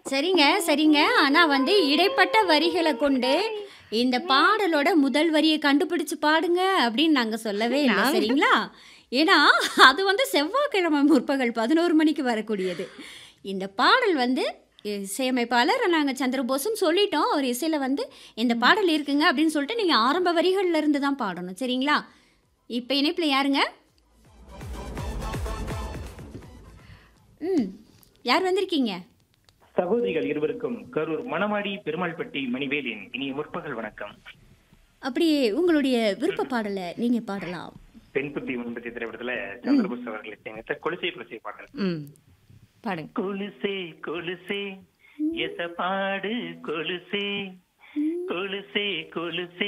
சரிங்க சரிங்க ஆனா வந்து இடைப்பட்ட வரிகளை கொண்டு இந்த பாடலோட முதல் வரியை கண்டுபிடிச்சு பாடுங்க அப்படின்னு நாங்க சொல்லவே இல்லை நாங்க- சரிங்களா ஏன்னா அது வந்து செவ்வாய்க்கிழமை முற்பகல் பதினோரு மணிக்கு வரக்கூடியது இந்த பாடல் வந்து இசையமைப்பாளர் நாங்கள் சந்திரபோஸ்ன்னு சொல்லிட்டோம் ஒரு இசையில் வந்து இந்த பாடல் இருக்குங்க அப்படின்னு சொல்லிட்டு நீங்கள் ஆரம்ப வரிகள்ல இருந்து தான் பாடணும் சரிங்களா இப்போ இணைப்பில் யாருங்க ம் யார் வந்திருக்கீங்க சகோதரிகள் இருவருக்கும் கரூர் மணவாடி பெருமாள்பட்டி மணிவேலின் இனிய முற்பகல் வணக்கம் அப்படியே உங்களுடைய விருப்ப பாடலை நீங்கள் பாடலாம் பெண் புத்தி முன்பத்தி திரைப்படத்துல சந்திரபோஸ் அவர்கள் இசையமைத்த கொலுசை கொலுசை பாடல் ம் பாடுங்க கொலுசே கொலுசே எச பாடு கொலுசே கொலுசே கொலுசே